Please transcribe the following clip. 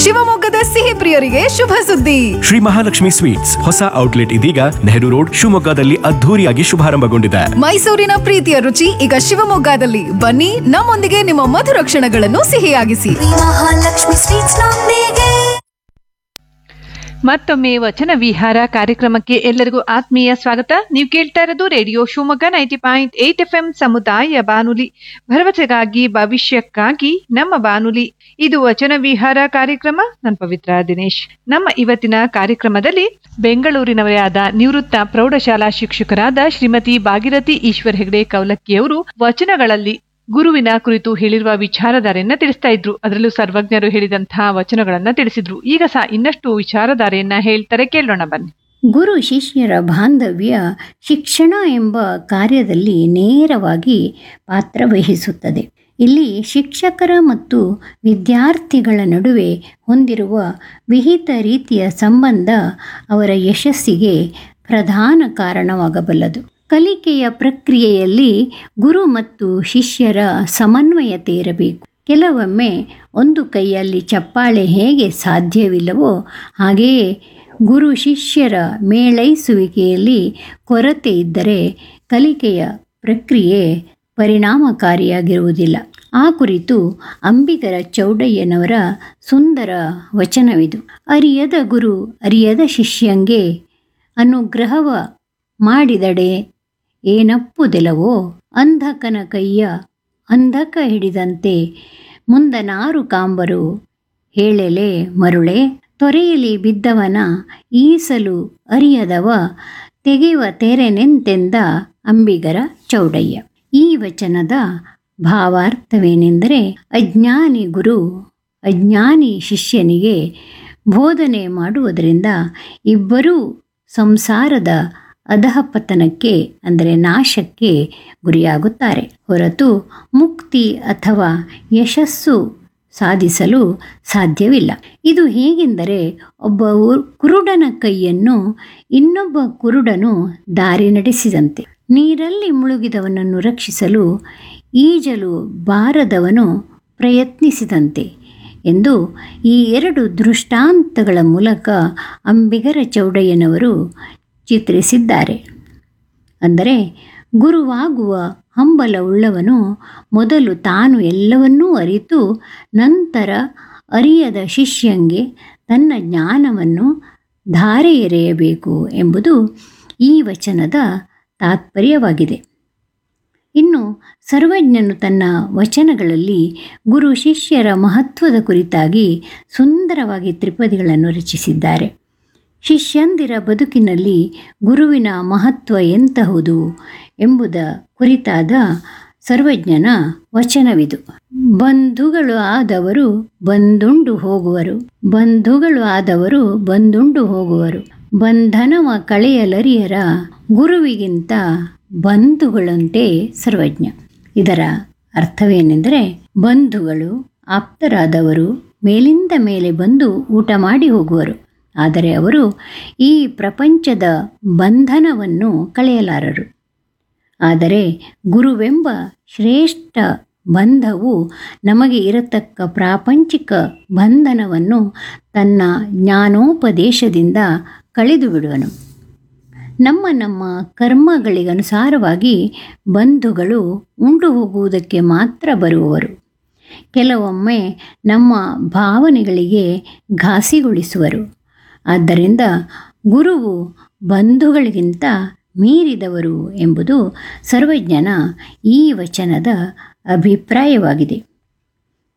ಶಿವಮೊಗ್ಗದ ಸಿಹಿ ಪ್ರಿಯರಿಗೆ ಶುಭ ಸುದ್ದಿ ಶ್ರೀ ಮಹಾಲಕ್ಷ್ಮಿ ಸ್ವೀಟ್ಸ್ ಹೊಸ ಔಟ್ಲೆಟ್ ಇದೀಗ ನೆಹರು ರೋಡ್ ಶಿವಮೊಗ್ಗದಲ್ಲಿ ಅದ್ಧೂರಿಯಾಗಿ ಶುಭಾರಂಭಗೊಂಡಿದೆ ಮೈಸೂರಿನ ಪ್ರೀತಿಯ ರುಚಿ ಈಗ ಶಿವಮೊಗ್ಗದಲ್ಲಿ ಬನ್ನಿ ನಮ್ಮೊಂದಿಗೆ ನಿಮ್ಮ ಮಧುರ ಕ್ಷಣಗಳನ್ನು ಸಿಹಿಯಾಗಿಸಿ ಮಹಾಲಕ್ಷ್ಮಿ ಸ್ವೀಟ್ಸ್ ನೊಂದಿಗೆ ಮತ್ತೊಮ್ಮೆ ವಚನ ವಿಹಾರ ಕಾರ್ಯಕ್ರಮಕ್ಕೆ ಎಲ್ಲರಿಗೂ ಆತ್ಮೀಯ ಸ್ವಾಗತ ನೀವು ಕೇಳ್ತಾ ಇರೋದು radio Shivamogga ninety point eight F M ಸಮುದಾಯ ಬಾನುಲಿ ಭರವಸೆಗಾಗಿ ಭವಿಷ್ಯಕ್ಕಾಗಿ ನಮ್ಮ ಬಾನುಲಿ ಇದು ವಚನ ವಿಹಾರ ಕಾರ್ಯಕ್ರಮ ನಾನು ಪವಿತ್ರ ದಿನೇಶ್ ನಮ್ಮ ಇವತ್ತಿನ ಕಾರ್ಯಕ್ರಮದಲ್ಲಿ ಬೆಂಗಳೂರಿನವರೇ ಆದ ನಿವೃತ್ತ ಪ್ರೌಢಶಾಲಾ ಶಿಕ್ಷಕರಾದ ಶ್ರೀಮತಿ ಭಾಗಿರಥಿ ಈಶ್ವರ್ ಹೆಗಡೆ ಕೌಲಕ್ಕಿಯವರು ವಚನಗಳಲ್ಲಿ ಗುರುವಿನ ಕುರಿತು ಹೇಳಿರುವ ವಿಚಾರಧಾರೆಯನ್ನ ತಿಳಿಸ್ತಾ ಇದ್ರು ಅದರಲ್ಲೂ ಸರ್ವಜ್ಞರು ಹೇಳಿದಂತಹ ವಚನಗಳನ್ನ ತಿಳಿಸಿದ್ರು ಈಗ ಸಹ ಇನ್ನಷ್ಟು ವಿಚಾರಧಾರೆಯನ್ನ ಹೇಳ್ತಾರೆ ಕೇಳೋಣ ಬನ್ನಿ ಗುರು ಶಿಷ್ಯರ ಬಾಂಧವ್ಯ ಶಿಕ್ಷಣ ಎಂಬ ಕಾರ್ಯದಲ್ಲಿ ನೇರವಾಗಿ ಪಾತ್ರವಹಿಸುತ್ತದೆ ಇಲ್ಲಿ ಶಿಕ್ಷಕರ ಮತ್ತು ವಿದ್ಯಾರ್ಥಿಗಳ ನಡುವೆ ಹೊಂದಿರುವ ವಿಹಿತ ರೀತಿಯ ಸಂಬಂಧ ಅವರ ಯಶಸ್ಸಿಗೆ ಪ್ರಧಾನ ಕಾರಣವಾಗಬಲ್ಲದು ಕಲಿಕೆಯ ಪ್ರಕ್ರಿಯೆಯಲ್ಲಿ ಗುರು ಮತ್ತು ಶಿಷ್ಯರ ಸಮನ್ವಯತೆ ಇರಬೇಕು ಕೆಲವೊಮ್ಮೆ ಒಂದು ಕೈಯಲ್ಲಿ ಚಪ್ಪಾಳೆ ಹೇಗೆ ಸಾಧ್ಯವಿಲ್ಲವೋ ಹಾಗೆಯೇ ಗುರು ಶಿಷ್ಯರ ಮೇಳೈಸುವಿಕೆಯಲ್ಲಿ ಕೊರತೆ ಇದ್ದರೆ ಕಲಿಕೆಯ ಪ್ರಕ್ರಿಯೆ ಪರಿಣಾಮಕಾರಿಯಾಗಿರುವುದಿಲ್ಲ ಆ ಕುರಿತು ಅಂಬಿಗರ ಚೌಡಯ್ಯನವರ ಸುಂದರ ವಚನವಿದು ಅರಿಯದ ಗುರು ಅರಿಯದ ಶಿಷ್ಯಂಗೆ ಅನುಗ್ರಹವ ಮಾಡಿದಡೆ ಏನಪ್ಪುದೆಲವೋ ಅಂಧಕನ ಕೈಯ ಅಂಧಕ ಹಿಡಿದಂತೆ ಮುಂದನಾರು ಕಾಂಬರು ಹೇಳೆಲೆ ಮರುಳೆ ತೊರೆಯಲಿ ಬಿದ್ದವನ ಈಸಲು ಅರಿಯದವ ತೆಗೆಯುವ ತೆರೆನೆಂತೆಂದ ಅಂಬಿಗರ ಚೌಡಯ್ಯ ಈ ವಚನದ ಭಾವಾರ್ಥವೇನೆಂದರೆ ಅಜ್ಞಾನಿ ಗುರು ಅಜ್ಞಾನಿ ಶಿಷ್ಯನಿಗೆ ಬೋಧನೆ ಮಾಡುವುದರಿಂದ ಇಬ್ಬರೂ ಸಂಸಾರದ ಅಧಃಪತನಕ್ಕೆ ಅಂದರೆ ನಾಶಕ್ಕೆ ಗುರಿಯಾಗುತ್ತಾರೆ ಹೊರತು ಮುಕ್ತಿ ಅಥವಾ ಯಶಸ್ಸು ಸಾಧಿಸಲು ಸಾಧ್ಯವಿಲ್ಲ ಇದು ಹೇಗೆಂದರೆ ಒಬ್ಬ ಉ- ಕುರುಡನ ಕೈಯನ್ನು ಇನ್ನೊಬ್ಬ ಕುರುಡನು ದಾರಿ ನಡೆಸಿದಂತೆ ನೀರಲ್ಲಿ ಮುಳುಗಿದವನನ್ನು ರಕ್ಷಿಸಲು ಈಜಲು ಬಾರದವನು ಪ್ರಯತ್ನಿಸಿದಂತೆ ಎಂದು ಈ ಎರಡು ದೃಷ್ಟಾಂತಗಳ ಮೂಲಕ ಅಂಬಿಗರ ಚೌಡಯ್ಯನವರು ಚಿತ್ರಿಸಿದ್ದಾರೆ ಅಂದರೆ ಗುರುವಾಗುವ ಹಂಬಲವುಳ್ಳವನು ಮೊದಲು ತಾನು ಎಲ್ಲವನ್ನೂ ಅರಿತು ನಂತರ ಅರಿಯದ ಶಿಷ್ಯಂಗೆ ತನ್ನ ಜ್ಞಾನವನ್ನು ಧಾರೆ ಎರೆಯಬೇಕು ಎಂಬುದು ಈ ವಚನದ ತಾತ್ಪರ್ಯವಾಗಿದೆ ಇನ್ನು ಸರ್ವಜ್ಞನು ತನ್ನ ವಚನಗಳಲ್ಲಿ ಗುರು ಶಿಷ್ಯರ ಮಹತ್ವದ ಕುರಿತಾಗಿ ಸುಂದರವಾಗಿ ತ್ರಿಪದಿಗಳನ್ನು ರಚಿಸಿದ್ದಾರೆ ಶಿಷ್ಯಂದಿರ ಬದುಕಿನಲ್ಲಿ ಗುರುವಿನ ಮಹತ್ವ ಎಂತಹುದು ಎಂಬುದ ಕುರಿತಾದ ಸರ್ವಜ್ಞನ ವಚನವಿದು ಬಂಧುಗಳು ಆದವರು ಬಂದುಂಡು ಹೋಗುವರು ಬಂಧುಗಳು ಆದವರು ಬಂದುಂಡು ಹೋಗುವರು ಬಂಧನವ ಕಳೆಯಲರಿಯರ ಗುರುವಿಗಿಂತ ಬಂಧುಗಳಂತೆ ಸರ್ವಜ್ಞ ಇದರ ಅರ್ಥವೇನೆಂದರೆ ಬಂಧುಗಳು ಆಪ್ತರಾದವರು ಮೇಲಿಂದ ಮೇಲೆ ಬಂದು ಊಟ ಮಾಡಿ ಹೋಗುವರು ಆದರೆ ಅವರು ಈ ಪ್ರಪಂಚದ ಬಂಧನವನ್ನು ಕಳೆಯಲಾರರು ಆದರೆ ಗುರುವೆಂಬ ಶ್ರೇಷ್ಠ ಬಂಧವು ನಮಗೆ ಇರತಕ್ಕ ಪ್ರಾಪಂಚಿಕ ಬಂಧನವನ್ನು ತನ್ನ ಜ್ಞಾನೋಪದೇಶದಿಂದ ಕಳೆದು ಬಿಡುವನು ನಮ್ಮ ನಮ್ಮ ಕರ್ಮಗಳಿಗನುಸಾರವಾಗಿ ಬಂಧುಗಳು ಉಂಡು ಹೋಗುವುದಕ್ಕೆ ಮಾತ್ರ ಬರುವವರು ಕೆಲವೊಮ್ಮೆ ನಮ್ಮ ಭಾವನೆಗಳಿಗೆ ಘಾಸಿಗೊಳಿಸುವರು ಆದ್ದರಿಂದ ಗುರುವು ಬಂಧುಗಳಿಗಿಂತ ಮೀರಿದವರು ಎಂಬುದು ಸರ್ವಜ್ಞನ ಈ ವಚನದ ಅಭಿಪ್ರಾಯವಾಗಿದೆ